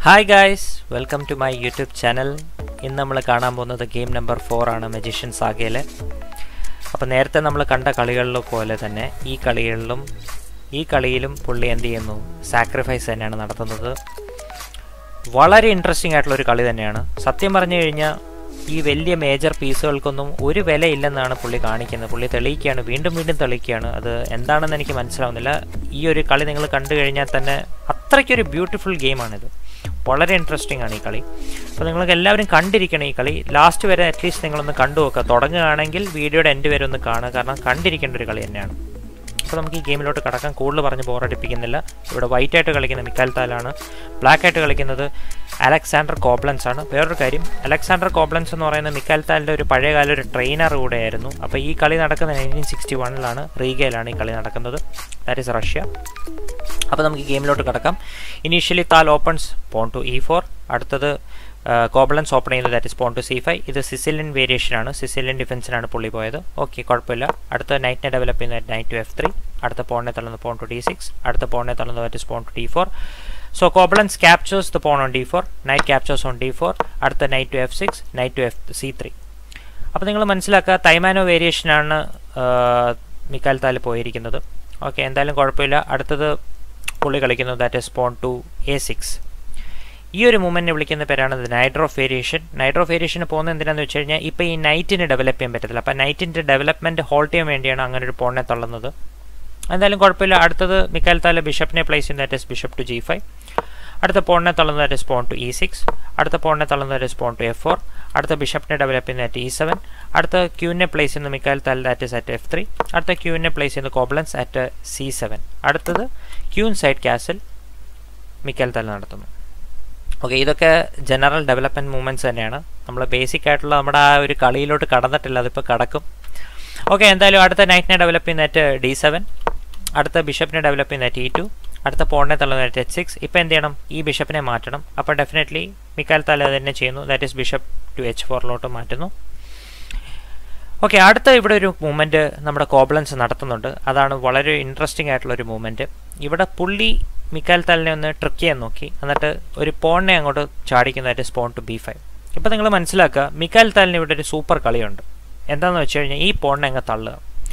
hi guys welcome to my YouTube channel ഇന്ന് നമ്മൾ കാണാൻ പോകുന്നത് ഗെയിം നമ്പർ ഫോർ ആണ് മജീഷ്യൻ സാഗയിലെ അപ്പോൾ നേരത്തെ നമ്മൾ കണ്ട കളികളിൽ പോലെ തന്നെ ഈ കളികളിലും ഈ കളിയിലും പുള്ളി എന്ത് ചെയ്യുന്നു സാക്രിഫൈസ് തന്നെയാണ് നടത്തുന്നത് വളരെ ഇൻട്രസ്റ്റിംഗ് ആയിട്ടുള്ള ഒരു കളി തന്നെയാണ് സത്യം പറഞ്ഞു കഴിഞ്ഞാൽ ഈ വലിയ മേജർ പീസുകൾക്കൊന്നും ഒരു വിലയില്ലെന്നാണ് പുള്ളി കാണിക്കുന്നത് പുള്ളി തെളിയിക്കുകയാണ് വീണ്ടും വീണ്ടും തെളിയിക്കുകയാണ് അത് എന്താണെന്ന് എനിക്ക് മനസ്സിലാവുന്നില്ല ഈ ഒരു കളി നിങ്ങൾ കണ്ടു കഴിഞ്ഞാൽ തന്നെ അത്രയ്ക്കൊരു ബ്യൂട്ടിഫുൾ ഗെയിമാണിത് വളരെ ഇൻട്രസ്റ്റിംഗ് ആണ് ഈ കളി അപ്പോൾ നിങ്ങൾക്ക് എല്ലാവരും കണ്ടിരിക്കണം ഈ കളി ലാസ്റ്റ് വരെ അറ്റ്ലീസ്റ്റ് നിങ്ങളൊന്ന് കണ്ടു നോക്കുക തുടങ്ങുകയാണെങ്കിൽ വീഡിയോയുടെ എൻഡ് വരെ ഒന്ന് കാണുക കാരണം കണ്ടിരിക്കേണ്ട ഒരു കളി തന്നെയാണ് അപ്പോൾ നമുക്ക് ഈ ഗെയിമിലോട്ട് കടക്കാൻ കൂടുതൽ പറഞ്ഞ് ബോറടിപ്പിക്കുന്നില്ല ഇവിടെ വൈറ്റ് ആയിട്ട് കളിക്കുന്ന മിക്കാൽ താലാണ് ബ്ലാക്ക് ആയിട്ട് കളിക്കുന്നത് അലക്സാണ്ടർ കോബ്ലൻസ് ആണ് വേറൊരു കാര്യം അലക്സാണ്ടർ കോബ്ലൻസ് എന്ന് പറയുന്ന മിക്കാൽ താലിൻ്റെ ഒരു പഴയകാല ഒരു ട്രെയിനർ കൂടെയായിരുന്നു അപ്പോൾ ഈ കളി നടക്കുന്നത് നയൻറ്റീൻ സിക്സ്റ്റി വണ്ണിലാണ് റീഗയിലാണ് ഈ കളി നടക്കുന്നത് ദാറ്റ് ഇസ് റഷ്യ അപ്പോൾ നമുക്ക് ഗെയിമിലോട്ട് കിടക്കാം initially Tal opens pawn to e four അടുത്തത് കോബ്ലൻസ് ഓപ്പൺ ചെയ്യുന്നത് that is pawn to c five ഇത് സിസിലിയൻ വേരിയേഷൻ ആണ് സിസിലിയൻ ഡിഫൻസിനാണ് പുള്ളി പോയത് ഓക്കെ കുഴപ്പമില്ല അടുത്ത നൈറ്റിനെ ഡെവലപ്പ് ചെയ്യുന്നത് നൈറ്റ് ടു എഫ് ത്രീ അടുത്ത പോണിനെ തള്ളുന്നത് പോൺ ടു ഡി സിക്സ് അടുത്ത പോണിനെ തള്ളുന്നത് that is pawn to d four so Koblents captures the pawn on d four knight captures on d four അടുത്ത knight to f six knight to f c three അപ്പോൾ നിങ്ങൾ മനസ്സിലാക്കുക തൈമാനോ വേരിയേഷനാണ് മിക്കാൽ താല് പോയിരിക്കുന്നത് okay എന്തായാലും കുഴപ്പമില്ല അടുത്തത് പുള്ളി കളിക്കുന്നത് that is pawn to a six ഈ ഒരു മൂവ്മെൻറ്റിനെ വിളിക്കുന്ന പേരാണ് നൈഡ്രോ വേരിയേഷൻ നൈഡ്രോ വേരിയേഷന് പോകുന്നത് എന്തിനാണെന്ന് വെച്ച് കഴിഞ്ഞാൽ ഇപ്പോൾ ഈ നൈറ്റിന് ഡെവലപ്പ് ചെയ്യാൻ പറ്റത്തില്ല അപ്പോൾ നൈറ്റിൻ്റെ ഡെവലപ്മെൻറ്റ് ഹോൾട്ട് ചെയ്യാൻ വേണ്ടിയാണ് അങ്ങനെ ഒരു പോണിനെ തള്ളുന്നത് എന്തായാലും കുഴപ്പമില്ല അടുത്തത് മിക്കാൽ താല ബിഷപ്പിനെ പ്ലേസ് ചെയ്യുന്ന that is bishop to g five അടുത്ത പോണിനെ തള്ളുന്നത് that is pawn to e six അടുത്ത പോണിനെ തള്ളുന്നത് that is pawn to f four അടുത്ത ബിഷപ്പിനെ ഡെവലപ്പ് ചെയ്യുന്ന ദാറ്റ് ഇ സെവൻ അടുത്ത ക്യൂവിനെ പ്ലേസ് ചെയ്യുന്ന Mikhail Tal that is at f three അടുത്ത ക്യൂവിനെ പ്ലേസ് ചെയ്യുന്ന കോബ്ലൻസ് അറ്റ് സി സെവൻ അടുത്തത് queen side castle Mikhail Tal നടത്തുന്നു ഓക്കെ ഇതൊക്കെ ജനറൽ ഡെവലപ്മെൻറ്റ് മൂവ്മെൻറ്റ്സ് തന്നെയാണ് നമ്മൾ ബേസിക് ആയിട്ടുള്ള നമ്മുടെ ആ ഒരു കളിയിലോട്ട് കടന്നിട്ടില്ല അതിപ്പോൾ കടക്കും ഓക്കെ എന്തായാലും അടുത്ത നൈറ്റിനെ ഡെവലപ്പ് ചെയ്യുന്നതായിട്ട് ഡി സെവൻ അടുത്ത ബിഷപ്പിനെ ഡെവലപ്പ് ചെയ്യുന്ന ടി ടു അടുത്ത പോണിനെ തള്ളുന്നതായിട്ട് എച്ച് സിക്സ് ഇപ്പോൾ എന്ത് ചെയ്യണം ഈ ബിഷപ്പിനെ മാറ്റണം അപ്പോൾ ഡെഫിനറ്റ്ലി മിക്കാൽ തല തന്നെ ചെയ്യുന്നു that is bishop to h ഫോറിലോട്ട് മാറ്റുന്നു ഓക്കെ അടുത്ത ഇവിടെ ഒരു മൂവ്മെൻറ്റ് നമ്മുടെ കോബ്ലൻസ് നടത്തുന്നുണ്ട് അതാണ് വളരെ ഇൻട്രസ്റ്റിംഗ് ആയിട്ടുള്ള ഒരു മൂവ്മെൻറ്റ് ഇവിടെ പുള്ളി മിക്കാൽ താലിനെ ഒന്ന് ട്രിക്ക് ചെയ്യാൻ നോക്കി എന്നിട്ട് ഒരു പോണിനെ അങ്ങോട്ട് ചാടിക്കുന്നതായിട്ട് സ്പോൺ ടു ബി ഫൈവ് ഇപ്പോൾ നിങ്ങൾ മനസ്സിലാക്കുക മിക്കാൽ താലിന് ഇവിടെ ഒരു സൂപ്പർ കളിയുണ്ട് എന്താണെന്ന് വെച്ച് കഴിഞ്ഞാൽ ഈ പോണിനെ അങ്ങ് തള്ളുക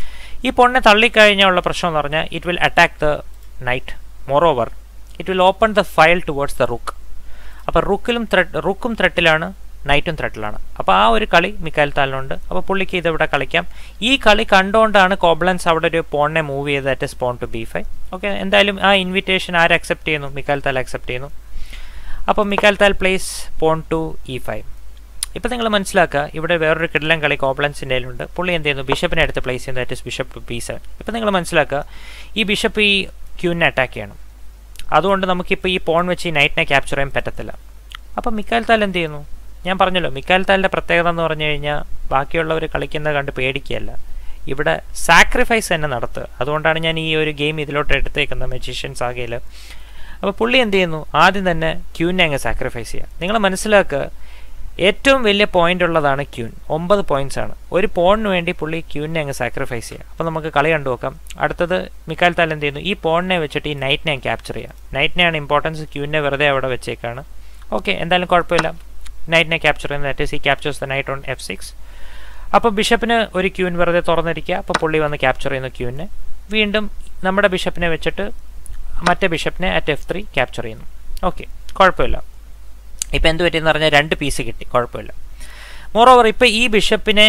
ഈ പോണിനെ തള്ളിക്കഴിഞ്ഞാൽ ഉള്ള പ്രശ്നം എന്ന് പറഞ്ഞാൽ it will attack the knight moreover it will open the file towards the rook അപ്പോൾ റുക്കിലും ത്രെഡ് റുക്കും ത്രെട്ടിലാണ് നൈറ്റും ത്രെട്ടിലാണ് അപ്പോൾ ആ ഒരു കളി മിക്കാൽ താലിനുണ്ട് അപ്പോൾ പുള്ളിക്ക് ഇതിവിടെ കളിക്കാം ഈ കളി കണ്ടുകൊണ്ടാണ് കോബ്ലൻസ് അവിടെ ഒരു പോണിനെ മൂവ് ചെയ്ത് at pawn to b five okay എന്തായാലും ആ ഇൻവിറ്റേഷൻ ആര് അക്സെപ്റ്റ് ചെയ്യുന്നു മിക്കാൽ താൽ അക്സെപ്റ്റ് ചെയ്യുന്നു അപ്പോൾ Mikhail Tal place pawn to e five ഇപ്പോൾ നിങ്ങൾ മനസ്സിലാക്കുക ഇവിടെ വേറൊരു കിടലൻ കളി കോബ്ലൻസിൻ്റെ ഉണ്ട് പുള്ളി എന്ത് ചെയ്യുന്നു ബിഷപ്പിനെ അടുത്ത് പ്ലേസ് ചെയ്യുന്നത് that is bishop to b seven ഇപ്പോൾ നിങ്ങൾ മനസ്സിലാക്കുക ഈ ബിഷപ്പ് ഈ ക്യൂവിനെ അറ്റാക്ക് ചെയ്യണം അതുകൊണ്ട് നമുക്കിപ്പോൾ ഈ പോൺ വെച്ച് ഈ നൈറ്റിനെ ക്യാപ്ചർ ചെയ്യാൻ പറ്റത്തില്ല അപ്പോൾ മിക്കാൽ താൽ എന്ത് ചെയ്യുന്നു ഞാൻ പറഞ്ഞല്ലോ മിക്കാൽ താലിൻ്റെ പ്രത്യേകത എന്ന് പറഞ്ഞു കഴിഞ്ഞാൽ ബാക്കിയുള്ളവർ കളിക്കുന്നത് കണ്ട് പേടിക്കുകയല്ല ഇവിടെ സാക്രിഫൈസ് തന്നെ നടത്തുക അതുകൊണ്ടാണ് ഞാൻ ഈ ഒരു ഗെയിം ഇതിലോട്ട് എടുത്തേക്കുന്നത് മെജീഷ്യൻസ് ആകെയിൽ അപ്പോൾ പുള്ളി എന്ത് ചെയ്യുന്നു ആദ്യം തന്നെ ക്യൂവിനെ അങ്ങ് സാക്രിഫൈസ് ചെയ്യുക നിങ്ങൾ മനസ്സിലാക്കുക ഏറ്റവും വലിയ പോയിന്റ് ഉള്ളതാണ് ക്യൂൻ ഒമ്പത് പോയിന്റ്സ് ആണ് ഒരു പോണിന് വേണ്ടി പുള്ളി ക്യൂവിനെ അങ്ങ് സാക്രിഫൈസ് ചെയ്യുക അപ്പോൾ നമുക്ക് കളി കണ്ടു നോക്കാം അടുത്തത് മിക്കാൽ താൽ എന്ത് ചെയ്യുന്നു ഈ പോണിനെ വെച്ചിട്ട് ഈ നൈറ്റിനെ ക്യാപ്ചർ ചെയ്യുക നൈറ്റിനെയാണ് ഇമ്പോർട്ടൻസ് ക്യൂവിനെ വെറുതെ അവിടെ വെച്ചേക്കാണ് ഓക്കെ എന്തായാലും കുഴപ്പമില്ല നൈറ്റിനെ ക്യാപ്ചർ ചെയ്യുന്നത് that is he captures the knight on f six അപ്പോൾ ബിഷപ്പിന് ഒരു ക്യൂൻ വെറുതെ തുറന്നിരിക്കുക അപ്പോൾ പുള്ളി വന്ന് ക്യാപ്ചർ ചെയ്യുന്ന ക്യൂവിനെ വീണ്ടും നമ്മുടെ ബിഷപ്പിനെ വെച്ചിട്ട് മറ്റേ ബിഷപ്പിനെ അറ്റ് എഫ് ത്രീ ക്യാപ്ചർ ചെയ്യുന്നു ഓക്കെ കുഴപ്പമില്ല ഇപ്പോൾ എന്ത് പറ്റിയെന്ന് പറഞ്ഞാൽ രണ്ട് പീസ് കിട്ടി കുഴപ്പമില്ല മോറോവർ ഇപ്പോൾ ഈ ബിഷപ്പിനെ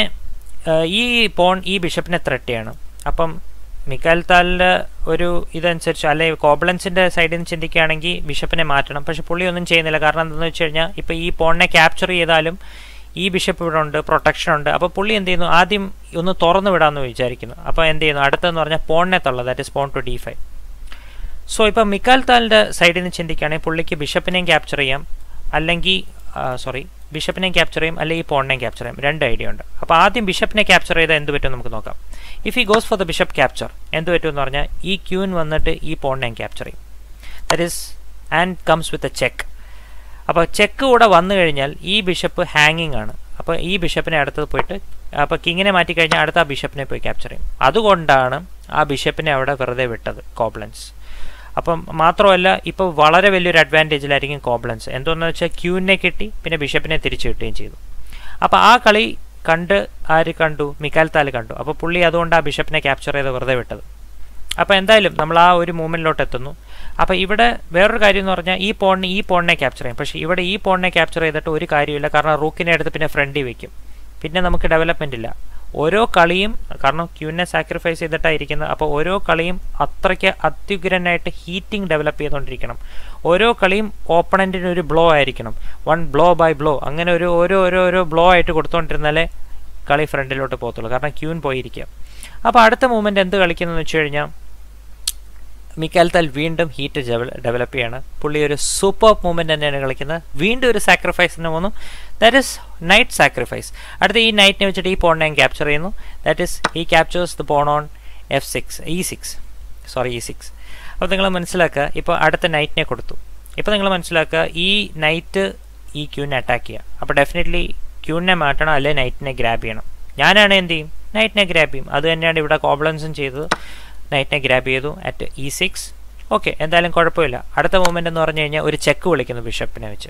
ഈ പോൺ ഈ ബിഷപ്പിനെ ത്രെട്ട് ചെയ്യണം അപ്പം മിക്കാൽ താലിൻ്റെ ഒരു ഇതനുസരിച്ച് അല്ലെ കോബ്ലൻസിൻ്റെ സൈഡിൽ നിന്ന് ചിന്തിക്കുകയാണെങ്കിൽ ബിഷപ്പിനെ മാറ്റണം പക്ഷെ പുള്ളി ഒന്നും ചെയ്യുന്നില്ല കാരണം എന്താണെന്ന് വെച്ച് കഴിഞ്ഞാൽ ഇപ്പോൾ ഈ പോണിനെ ക്യാപ്ചർ ചെയ്താലും ഈ ബിഷപ്പ് ഇവിടെ ഉണ്ട് പ്രൊട്ടക്ഷൻ ഉണ്ട് അപ്പോൾ പുള്ളി എന്ത് ചെയ്യുന്നു ആദ്യം ഒന്ന് തുറന്നു വിടാമെന്ന് വിചാരിക്കുന്നു അപ്പോൾ എന്ത് ചെയ്യുന്നു അടുത്തെന്ന് പറഞ്ഞാൽ പോണിനെ തള്ള that is pawn to d five so ഇപ്പോൾ മിക്കാൽ താലിൻ്റെ സൈഡിൽ നിന്ന് ചിന്തിക്കുകയാണെങ്കിൽ പുള്ളിക്ക് ബിഷപ്പിനെയും ക്യാപ്ചർ ചെയ്യാം അല്ലെങ്കിൽ സോറി ബിഷപ്പിനെയും ക്യാപ്ചർ ചെയ്യും അല്ലെങ്കിൽ ഈ പോണിനെയും ക്യാപ്ചർ ചെയ്യും രണ്ട് ഐഡിയ ഉണ്ട് അപ്പോൾ ആദ്യം ബിഷപ്പിനെ ക്യാപ്ചർ ചെയ്താൽ എന്ത് പറ്റും നമുക്ക് നോക്കാം if he goes for the bishop capture എന്ത് പറ്റും എന്ന് പറഞ്ഞാൽ ഈ ക്യൂൻ വന്നിട്ട് ഈ പോണിനെയും ക്യാപ്ചർ ചെയ്യും that is and comes with a check അപ്പോൾ ചെക്ക് കൂടെ വന്നു കഴിഞ്ഞാൽ ഈ ബിഷപ്പ് ഹാങ്ങിങ് ആണ് അപ്പോൾ ഈ ബിഷപ്പിനെ അടുത്തത് പോയിട്ട് അപ്പോൾ കിങ്ങിനെ മാറ്റി കഴിഞ്ഞാൽ അടുത്ത ആ ബിഷപ്പിനെ പോയി ക്യാപ്ചർ ചെയ്യും അതുകൊണ്ടാണ് ആ ബിഷപ്പിനെ അവിടെ വെറുതെ വിട്ടത് കോബ്ലൻസ് അപ്പം മാത്രമല്ല ഇപ്പോൾ വളരെ വലിയൊരു അഡ്വാൻറ്റേജിലായിരിക്കും കോബ്ലൻസ് എന്തോന്ന് വെച്ചാൽ ക്യൂവിനെ കിട്ടി പിന്നെ ബിഷപ്പിനെ തിരിച്ചു കിട്ടുകയും ചെയ്തു അപ്പോൾ ആ കളി കണ്ട് ആര് കണ്ടു മിക്കാൽ താല് കണ്ടു അപ്പോൾ പുള്ളി അതുകൊണ്ട് ആ ബിഷപ്പിനെ ക്യാപ്ചർ ചെയ്ത് വെറുതെ വിട്ടത് അപ്പോൾ എന്തായാലും നമ്മൾ ആ ഒരു മൂവ്മെൻറ്റിലോട്ട് എത്തുന്നു അപ്പോൾ ഇവിടെ വേറൊരു കാര്യം എന്ന് പറഞ്ഞാൽ ഈ പോണിന് ഈ പോണിനെ ക്യാപ്ചർ ചെയ്യും പക്ഷേ ഇവിടെ ഈ പോണിനെ ക്യാപ്ചർ ചെയ്തിട്ട് ഒരു കാര്യമില്ല കാരണം റൂക്കിനെ എടുത്ത് പിന്നെ ഫ്രണ്ടിൽ വെക്കും പിന്നെ നമുക്ക് ഡെവലപ്മെൻ്റ് ഇല്ല ഓരോ കളിയും കാരണം ക്യൂവിനെ സാക്രിഫൈസ് ചെയ്തിട്ടായിരിക്കുന്നത് അപ്പോൾ ഓരോ കളിയും അത്രയ്ക്ക് അത്യുഗ്രനായിട്ട് ഹീറ്റിംഗ് ഡെവലപ്പ് ചെയ്തുകൊണ്ടിരിക്കണം ഓരോ കളിയും ഓപ്പണൻറ്റിന് ഒരു ബ്ലോ ആയിരിക്കണം വൺ ബ്ലോ ബൈ ബ്ലോ അങ്ങനെ ഒരു ഓരോ ഓരോ ഓരോ ബ്ലോ ആയിട്ട് കൊടുത്തുകൊണ്ടിരുന്നാലേ കളി ഫ്രണ്ടിലോട്ട് പോകത്തുള്ളൂ കാരണം ക്യൂൻ പോയിരിക്കുക അപ്പോൾ അടുത്ത മൂവ്മെൻറ്റ് എന്ത് കളിക്കുന്നതെന്ന് വെച്ച് കഴിഞ്ഞാൽ മിക്കാൽ താൽ വീണ്ടും ഹീറ്റ് ഡെവലപ്പ് ചെയ്യാണ് പുള്ളി ഒരു സൂപ്പർ മൂവ്മെൻറ്റ് തന്നെയാണ് കളിക്കുന്നത് വീണ്ടും ഒരു സാക്രിഫൈസിന് പോകുന്നു ദാറ്റ് ഇസ് നൈറ്റ് സാക്രിഫൈസ് അടുത്ത ഈ നൈറ്റിനെ വെച്ചിട്ട് ഈ പോണിനെ ഞാൻ ക്യാപ്ചർ ചെയ്യുന്നു that is he captures the pawn on f six e six sorry e six അപ്പോൾ നിങ്ങൾ മനസ്സിലാക്കുക ഇപ്പോൾ അടുത്ത നൈറ്റിനെ കൊടുത്തു ഇപ്പോൾ നിങ്ങൾ മനസ്സിലാക്കുക ഈ നൈറ്റ് ഈ ക്യൂവിനെ അറ്റാക്ക് ചെയ്യുക അപ്പോൾ ഡെഫിനറ്റ്ലി ക്യൂവിനെ മാറ്റണം അല്ലെ നൈറ്റിനെ ഗ്രാബ് ചെയ്യണം ഞാനാണ് എന്ത് ചെയ്യും നൈറ്റിനെ ഗ്രാബ് ചെയ്യും അത് തന്നെയാണ് ഇവിടെ കോബ്ലൻസും ചെയ്തത് നൈറ്റിനെ ഗ്രാബ് ചെയ്തു അറ്റ് ഇ സിക്സ് ഓക്കെ എന്തായാലും കുഴപ്പമില്ല അടുത്ത മൂവ്മെൻ്റ് എന്ന് പറഞ്ഞു കഴിഞ്ഞാൽ ഒരു ചെക്ക് വിളിക്കുന്നു ബിഷപ്പിനെ വെച്ച്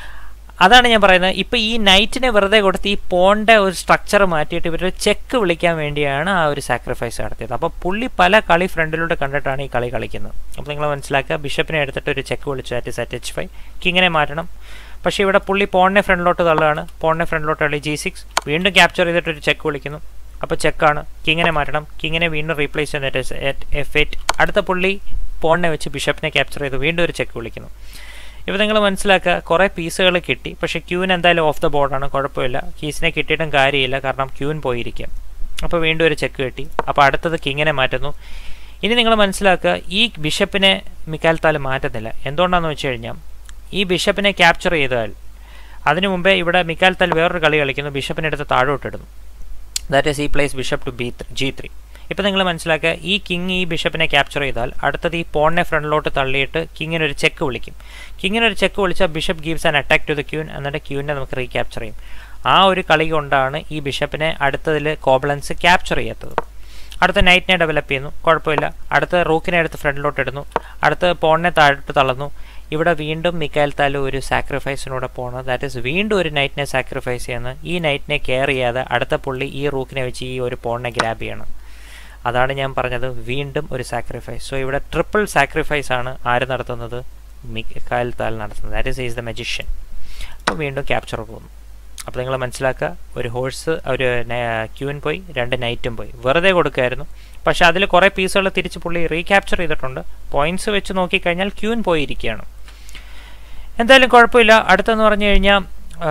അതാണ് ഞാൻ പറയുന്നത് ഇപ്പോൾ ഈ നൈറ്റിനെ വെറുതെ കൊടുത്ത് ഈ പോണിൻ്റെ ഒരു സ്ട്രക്ചർ മാറ്റിയിട്ട് ഇവരൊരു ചെക്ക് വിളിക്കാൻ വേണ്ടിയാണ് ആ ഒരു സാക്രിഫൈസ് നടത്തിയത് അപ്പോൾ പുള്ളി പല കളി ഫ്രണ്ടിലൂടെ കണ്ടിട്ടാണ് ഈ കളി കളിക്കുന്നത് അപ്പോൾ നിങ്ങൾ മനസ്സിലാക്കുക ബിഷപ്പിനെ എടുത്തിട്ട് ഒരു ചെക്ക് വിളിച്ചു അറ്റ് സെറ്റ് എച്ച് ഫൈവ് കിങ്ങിനെ മാറ്റണം പക്ഷേ ഇവിടെ പുള്ളി പോണിനെ ഫ്രണ്ടിലോട്ട് തള്ളുകയാണ് പോണിനെ ഫ്രണ്ടിലോട്ട് തള്ളി ജി സിക്സ് വീണ്ടും ക്യാപ്ചർ ചെയ്തിട്ട് ഒരു ചെക്ക് വിളിക്കുന്നു അപ്പോൾ ചെക്കാണ് കിങ്ങിനെ മാറ്റണം കിങ്ങിനെ വീണ്ടും റീപ്ലേസ് ചെയ്തിട്ട് എഫ് എയ്റ്റ് അടുത്ത പുള്ളി പോണിനെ വെച്ച് ബിഷപ്പിനെ ക്യാപ്ചർ ചെയ്ത് വീണ്ടും ഒരു ചെക്ക് വിളിക്കുന്നു ഇപ്പോൾ നിങ്ങൾ മനസ്സിലാക്കുക കുറേ പീസുകൾ കിട്ടി പക്ഷേ ക്യൂൻ എന്തായാലും ഓഫ് ദ ബോർഡാണ് കുഴപ്പമില്ല കീസിനെ കിട്ടിയിട്ടും കാര്യമില്ല കാരണം ക്യൂൻ പോയിരിക്കുക അപ്പോൾ വീണ്ടും ഒരു ചെക്ക് കിട്ടി അപ്പോൾ അടുത്തത് കിങ്ങിനെ മാറ്റുന്നു ഇനി നിങ്ങൾ മനസ്സിലാക്കുക ഈ ബിഷപ്പിനെ മിക്കാൽ താല് മാറ്റുന്നില്ല എന്തുകൊണ്ടാണെന്ന് വെച്ച് കഴിഞ്ഞാൽ ഈ ബിഷപ്പിനെ ക്യാപ്ചർ ചെയ്താൽ അതിനു മുമ്പേ ഇവിടെ മിക്കാൽ താൽ വേറൊരു കളി കളിക്കുന്നു ബിഷപ്പിനെ എടുത്ത് താഴോട്ടിടുന്നു that is he place bishop to b g three ഇപ്പോൾ നിങ്ങൾ മനസ്സിലാക്കുക ഈ കിങ് ഈ ബിഷപ്പിനെ ക്യാപ്ചർ ചെയ്താൽ അടുത്തത് ഈ പോണിനെ ഫ്രണ്ടിലോട്ട് തള്ളിയിട്ട് കിങ്ങിന് ഒരു ചെക്ക് വിളിക്കും കിങ്ങിന് ഒരു ചെക്ക് വിളിച്ചാൽ bishop gives an attack to the queen എന്നിട്ട് ക്യൂവിനെ നമുക്ക് റീക്യാപ്ചർ ചെയ്യും ആ ഒരു കളി കൊണ്ടാണ് ഈ ബിഷപ്പിനെ അടുത്തതിൽ കോബ്ലൻസ് ക്യാപ്ചർ ചെയ്യാത്തത് അടുത്ത നൈറ്റിനെ ഡെവലപ്പ് ചെയ്യുന്നു കുഴപ്പമില്ല അടുത്ത റൂക്കിനെ എടുത്ത് ഫ്രണ്ടിലോട്ട് ഇടുന്നു അടുത്ത പോണിനെ താഴോട്ട് തള്ളുന്നു ഇവിടെ വീണ്ടും മിക്കാൽ താലു ഒരു സാക്രിഫൈസിനൂടെ പോകണം ദാറ്റ് ഇസ് വീണ്ടും ഒരു നൈറ്റിനെ സാക്രിഫൈസ് ചെയ്യുന്നു ഈ നൈറ്റിനെ കെയർ ചെയ്യാതെ അടുത്ത പുള്ളി ഈ റൂക്കിനെ വെച്ച് ഈ ഒരു പോണിനെ ഗ്രാബ് ചെയ്യണം അതാണ് ഞാൻ പറഞ്ഞത് വീണ്ടും ഒരു സാക്രിഫൈസ് സോ ഇവിടെ ട്രിപ്പിൾ സാക്രിഫൈസ് ആണ് ആര് നടത്തുന്നത് മിക്കാൽ താൽ നടത്തുന്നത് that is is the magician അപ്പോൾ വീണ്ടും ക്യാപ്ചർ പോകുന്നു അപ്പോൾ നിങ്ങൾ മനസ്സിലാക്കുക ഒരു ഹോഴ്സ് ഒരു ക്യൂൻ പോയി രണ്ട് നൈറ്റും പോയി വെറുതെ കൊടുക്കുമായിരുന്നു പക്ഷേ അതിൽ കുറേ പീസുകൾ തിരിച്ച് പുള്ളി റീക്യാപ്ചർ ചെയ്തിട്ടുണ്ട് പോയിന്റ്സ് വെച്ച് നോക്കിക്കഴിഞ്ഞാൽ ക്യൂൻ പോയിരിക്കുകയാണ് എന്തായാലും കുഴപ്പമില്ല അടുത്തെന്ന് പറഞ്ഞു കഴിഞ്ഞാൽ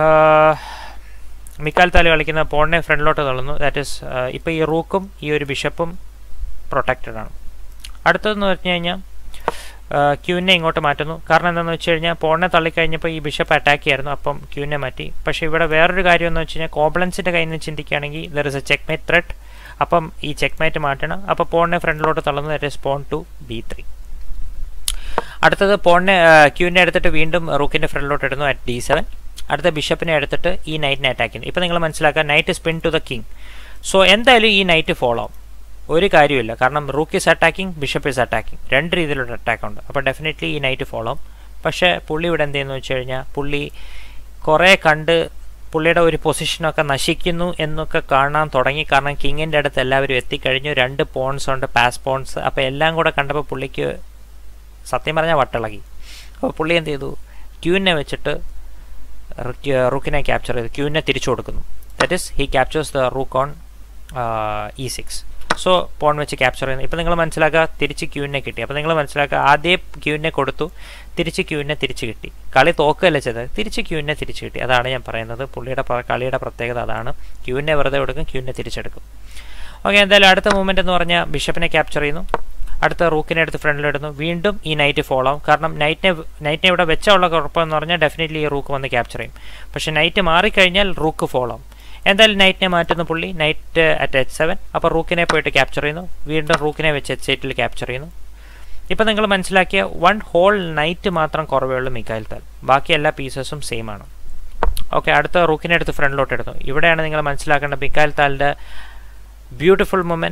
മിക്കാൽ താല് കളിക്കുന്ന പോണിനെ ഫ്രണ്ടിലോട്ട് തള്ളുന്നു ദാറ്റ് ഇസ് ഇപ്പോൾ ഈ റൂക്കും ഈ ഒരു ബിഷപ്പും പ്രൊട്ടക്റ്റഡ് ആണ് അടുത്തതെന്ന് പറഞ്ഞു കഴിഞ്ഞാൽ ക്യൂവിനെ ഇങ്ങോട്ട് മാറ്റുന്നു കാരണം എന്താണെന്ന് വെച്ച് കഴിഞ്ഞാൽ പോണിനെ തള്ളിക്കഴിഞ്ഞപ്പോൾ ഈ ബിഷപ്പ് അറ്റാക്ക് ചെയ്യായിരുന്നു അപ്പം ക്യൂവിനെ മാറ്റി പക്ഷേ ഇവിടെ വേറൊരു കാര്യം എന്ന് വെച്ച് കഴിഞ്ഞാൽ കോബ്ലൻസിൻ്റെ കയ്യിൽ നിന്ന് ചിന്തിക്കുകയാണെങ്കിൽ there is a checkmate threat അപ്പം ഈ ചെക്ക് മേറ്റ് മാറ്റണം അപ്പോൾ പോണിനെ ഫ്രണ്ടിലോട്ട് തള്ളുന്നു that is pawn to b three അടുത്തത് പോണിനെ ക്യൂവിനെ എടുത്തിട്ട് വീണ്ടും റൂക്കിൻ്റെ ഫ്രണ്ടിലോട്ട് ഇടുന്നു അറ്റ് ഡി സെവൻ അടുത്ത ബിഷപ്പിനെ എടുത്തിട്ട് ഈ നൈറ്റിനെ അറ്റാക്ക് ചെയ്യുന്നു ഇപ്പോൾ നിങ്ങൾ മനസ്സിലാക്കുക knight spin to the king so എന്തായാലും ഈ നൈറ്റ് ഫോളോ ആവും ഒരു കാര്യമില്ല കാരണം rook is attacking bishop is attacking രണ്ട് രീതിയിലുള്ള അറ്റാക്ക് ഉണ്ട് അപ്പോൾ ഡെഫിനറ്റ്ലി ഈ നൈറ്റ് ഫോളോ ആവും പക്ഷേ പുള്ളി ഇവിടെ എന്ത് ചെയ്യുന്നു വെച്ച് കഴിഞ്ഞാൽ പുള്ളി കുറേ കണ്ട് പുള്ളിയുടെ ഒരു പൊസിഷനൊക്കെ നശിക്കുന്നു എന്നൊക്കെ കാണാൻ തുടങ്ങി കാരണം കിങ്ങിൻ്റെ അടുത്ത് എല്ലാവരും എത്തിക്കഴിഞ്ഞു രണ്ട് പോൺസ് ഉണ്ട് പാസ് പോൺസ് അപ്പോൾ എല്ലാം കൂടെ കണ്ടപ്പോൾ പുള്ളിക്ക് സത്യം പറഞ്ഞാൽ വട്ടിളകി അപ്പോൾ പുള്ളി എന്ത് ചെയ്തു ക്യൂവിനെ വെച്ചിട്ട് റൂക്കിനെ ക്യാപ്ചർ ചെയ്തു ക്യൂവിനെ തിരിച്ചു കൊടുക്കുന്നു that is he captures the rook on e six so pawn വെച്ച് ക്യാപ്ചർ ചെയ്യുന്നു ഇപ്പോൾ നിങ്ങൾ മനസ്സിലാക്കുക തിരിച്ച് ക്യൂവിനെ കിട്ടി അപ്പോൾ നിങ്ങൾ മനസ്സിലാക്കുക ആദ്യം ക്യൂവിനെ കൊടുത്തു തിരിച്ച് ക്യൂവിനെ തിരിച്ച് കിട്ടി കളി തോക്കുകയല്ല ചെയ്തത് തിരിച്ച് ക്യൂവിനെ തിരിച്ച് കിട്ടി അതാണ് ഞാൻ പറയുന്നത് പുള്ളിയുടെ കളിയുടെ പ്രത്യേകത അതാണ് ക്യൂവിനെ വെറുതെ കൊടുക്കും ക്യൂവിനെ തിരിച്ചെടുക്കും ഓക്കെ എന്തായാലും അടുത്ത മൂവ്മെൻറ്റ് എന്ന് പറഞ്ഞാൽ ബിഷപ്പിനെ ക്യാപ്ചർ ചെയ്യുന്നു അടുത്ത റൂക്കിനെ എടുത്ത് ഫ്രണ്ടിലിടുന്നു വീണ്ടും ഈ നൈറ്റ് ഫോളോ ആവും കാരണം നൈറ്റിനെ നൈറ്റിനെ ഇവിടെ വെച്ചുള്ള കുഴപ്പമെന്ന് പറഞ്ഞാൽ ഡെഫിനറ്റ്ലി ഈ റൂക്ക് വന്ന് ക്യാപ്ചർ ചെയ്യും പക്ഷേ നൈറ്റ് മാറിക്കഴിഞ്ഞാൽ റൂക്ക് ഫോളോ ആവും എന്തായാലും നൈറ്റിനെ മാറ്റുന്ന പുള്ളി നൈറ്റ് അറ്റ് എച്ച് സെവൻ അപ്പോൾ റൂക്കിനെ പോയിട്ട് ക്യാപ്ചർ ചെയ്യുന്നു വീണ്ടും റൂക്കിനെ വെച്ച് എച്ച് എയ്റ്റിൽ ക്യാപ്ചർ ചെയ്യുന്നു ഇപ്പോൾ നിങ്ങൾ മനസ്സിലാക്കിയ വൺ ഹോൾ നൈറ്റ് മാത്രം കുറവേ ഉള്ളൂ മിക്കായിൽ താൽ ബാക്കി എല്ലാ പീസസും സെയിം ആണ് ഓക്കെ അടുത്ത റൂക്കിനെ എടുത്ത് ഫ്രണ്ടിലോട്ട് എടുത്തു ഇവിടെയാണ് നിങ്ങൾ മനസ്സിലാക്കേണ്ട മിക്കായിൽ താലിൻ്റെ beautiful moment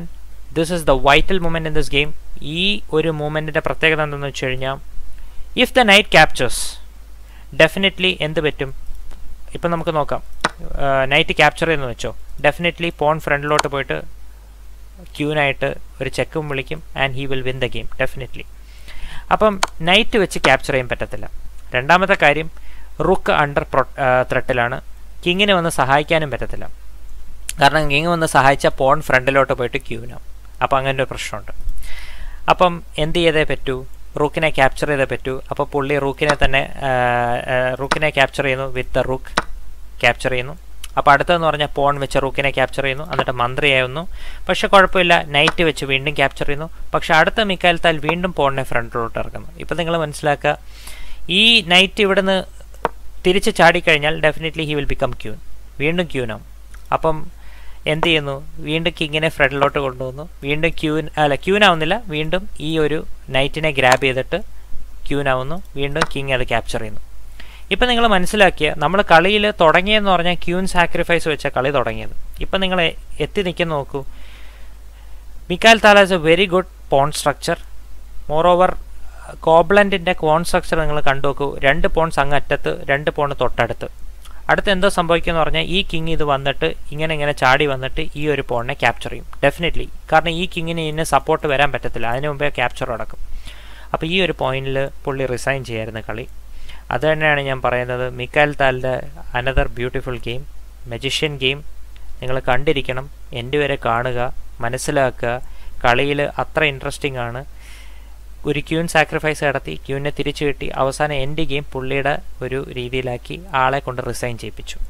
this is the vital moment in this game ഈ ഒരു മൂമെൻറ്റിൻ്റെ പ്രത്യേകത എന്താണെന്ന് വെച്ച് കഴിഞ്ഞാൽ if the knight captures definitely എന്ത് പറ്റും ഇപ്പം നമുക്ക് നോക്കാം നൈറ്റ് ക്യാപ്ചർ ചെയ്യുന്ന വെച്ചോ ഡെഫിനറ്റ്ലി പോൺ ഫ്രണ്ടിലോട്ട് പോയിട്ട് ക്യൂനായിട്ട് ഒരു ചെക്കും വിളിക്കും and he will win the game definitely അപ്പം നൈറ്റ് വെച്ച് ക്യാപ്ചർ ചെയ്യാൻ പറ്റത്തില്ല രണ്ടാമത്തെ കാര്യം റുക്ക് അണ്ടർ പ്രൊ ത്രെട്ടിലാണ് കിങ്ങിനെ വന്ന് സഹായിക്കാനും പറ്റത്തില്ല കാരണം കിങ് വന്ന് സഹായിച്ചാൽ പോൺ ഫ്രണ്ടിലോട്ട് പോയിട്ട് ക്യൂനാവും അപ്പോൾ അങ്ങനെ ഒരു പ്രശ്നമുണ്ട് അപ്പം എന്ത് ചെയ്തേ പറ്റൂ റൂക്കിനെ ക്യാപ്ചർ ചെയ്തേ പറ്റൂ അപ്പോൾ പുള്ളി റൂക്കിനെ തന്നെ റൂക്കിനെ ക്യാപ്ചർ ചെയ്യുന്നു വിത്ത് ദ റൂക്ക് ക്യാപ്ചർ ചെയ്യുന്നു അപ്പോൾ അടുത്തതെന്ന് പറഞ്ഞാൽ പോൺ വെച്ച് റൂക്കിനെ ക്യാപ്ചർ ചെയ്യുന്നു എന്നിട്ട് മന്ത്രിയാവുന്നു പക്ഷെ കുഴപ്പമില്ല നൈറ്റ് വെച്ച് വീണ്ടും ക്യാപ്ചർ ചെയ്യുന്നു പക്ഷെ അടുത്ത മിക്കാലത്താൽ വീണ്ടും പോണിനെ ഫ്രണ്ടിലോട്ട് ഇറക്കുന്നു ഇപ്പം നിങ്ങൾ മനസ്സിലാക്കുക ഈ നൈറ്റ് ഇവിടുന്ന് തിരിച്ച് ചാടിക്കഴിഞ്ഞാൽ definitely he will become queen വീണ്ടും ക്യൂനാവും അപ്പം എന്ത് ചെയ്യുന്നു വീണ്ടും കിങ്ങിനെ ഫ്രണ്ടിലോട്ട് കൊണ്ടുവന്നു വീണ്ടും ക്യൂൻ അല്ല ക്യൂനാവുന്നില്ല വീണ്ടും ഈ ഒരു നൈറ്റിനെ ഗ്രാബ് ചെയ്തിട്ട് ക്യൂനാവുന്നു വീണ്ടും കിങ് അത് ക്യാപ്ചർ ചെയ്യുന്നു ഇപ്പം നിങ്ങൾ മനസ്സിലാക്കിയ നമ്മൾ കളിയിൽ തുടങ്ങിയെന്ന് പറഞ്ഞാൽ ക്യൂൻ സാക്രിഫൈസ് വെച്ച കളി തുടങ്ങിയത് ഇപ്പം നിങ്ങൾ എത്തി നിൽക്കുന്ന നോക്കൂ മിക്കാൽ താല is a very good pawn structure moreover കോബ്ലൻറ്റിൻ്റെ കോൺ സ്ട്രക്ചർ നിങ്ങൾ കണ്ടു നോക്കൂ രണ്ട് പോൺസ് അങ്ങ് അറ്റത്ത് രണ്ട് പോൺ തൊട്ടടുത്ത് അടുത്ത് എന്തോ സംഭവിക്കുമെന്ന് പറഞ്ഞാൽ ഈ കിങ് ഇത് വന്നിട്ട് ഇങ്ങനെ ഇങ്ങനെ ചാടി വന്നിട്ട് ഈ ഒരു പോണിനെ ക്യാപ്ചർ ചെയ്യും ഡെഫിനറ്റ്ലി കാരണം ഈ കിങ്ങിന് ഇതിന് സപ്പോർട്ട് വരാൻ പറ്റത്തില്ല അതിന് മുമ്പേ ക്യാപ്ചർ നടക്കും അപ്പോൾ ഈ ഒരു പോയിന്റിൽ പുള്ളി റിസൈൻ ചെയ്യായിരുന്നു കളി അത് തന്നെയാണ് ഞാൻ പറയുന്നത് മിക്കാൽ താലിൻ്റെ another beautiful game magician game നിങ്ങൾ കണ്ടിരിക്കണം എൻ്റെ വരെ കാണുക മനസ്സിലാക്കുക കളിയിൽ അത്ര ഇൻട്രസ്റ്റിംഗ് ആണ് ഒരു ക്യൂൻ സാക്രിഫൈസ് നടത്തി ക്യൂവിനെ തിരിച്ചു കിട്ടി അവസാനം എൻ്റെ ഗെയിം പുള്ളിയുടെ ഒരു രീതിയിലാക്കി ആളെ കൊണ്ട് റിസൈൻ ചെയ്യിപ്പിച്ചു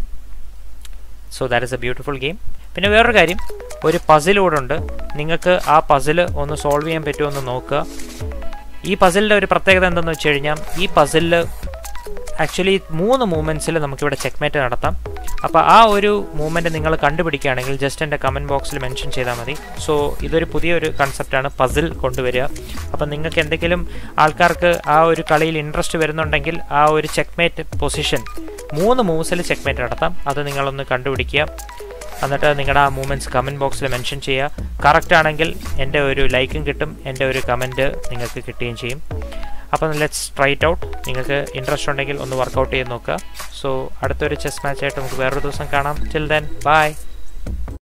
so that is a beautiful game പിന്നെ വേറൊരു കാര്യം ഒരു പസിൽ കൂടെ ഉണ്ട് നിങ്ങൾക്ക് ആ പസിൽ ഒന്ന് സോൾവ് ചെയ്യാൻ പറ്റുമോ എന്ന് നോക്കുക ഈ പസിലിൻ്റെ ഒരു പ്രത്യേകത എന്തെന്ന് വെച്ച് കഴിഞ്ഞാൽ ഈ പസിലിൽ ആക്ച്വലി മൂന്ന് മൂവ്മെൻറ്റ്സിൽ നമുക്കിവിടെ ചെക്ക്മേറ്റ് നടത്താം അപ്പോൾ ആ ഒരു മൂവ്മെൻറ്റ് നിങ്ങൾ കണ്ടുപിടിക്കുകയാണെങ്കിൽ ജസ്റ്റ് എൻ്റെ കമൻറ്റ് ബോക്സിൽ മെൻഷൻ ചെയ്താൽ മതി സോ ഇതൊരു പുതിയൊരു കൺസെപ്റ്റാണ് പസിൽ കൊണ്ടുവരിക അപ്പം നിങ്ങൾക്ക് എന്തെങ്കിലും ആൾക്കാർക്ക് ആ ഒരു കളിയിൽ ഇൻട്രസ്റ്റ് വരുന്നുണ്ടെങ്കിൽ ആ ഒരു ചെക്ക്മേറ്റ് പൊസിഷൻ മൂന്ന് മൂവ്സിൽ ചെക്ക്മേറ്റ് നടത്താം അത് നിങ്ങളൊന്ന് കണ്ടുപിടിക്കുക എന്നിട്ട് നിങ്ങളുടെ ആ മൂവ്മെൻറ്റ്സ് കമൻറ്റ് ബോക്സിൽ മെൻഷൻ ചെയ്യുക കറക്റ്റ് ആണെങ്കിൽ എൻ്റെ ഒരു ലൈക്കും കിട്ടും എൻ്റെ ഒരു കമൻറ്റ് നിങ്ങൾക്ക് കിട്ടുകയും ചെയ്യും അപ്പം ലെറ്റ്സ് ട്രൈ ഇറ്റ് ഔട്ട് നിങ്ങൾക്ക് ഇൻട്രസ്റ്റ് ഉണ്ടെങ്കിൽ ഒന്ന് വർക്കൗട്ട് ചെയ്ത് നോക്കുക സോ അടുത്തൊരു ചെസ് മാച്ചായിട്ട് നമുക്ക് വേറൊരു ദിവസം കാണാം ടിൽ ദെൻ ബൈ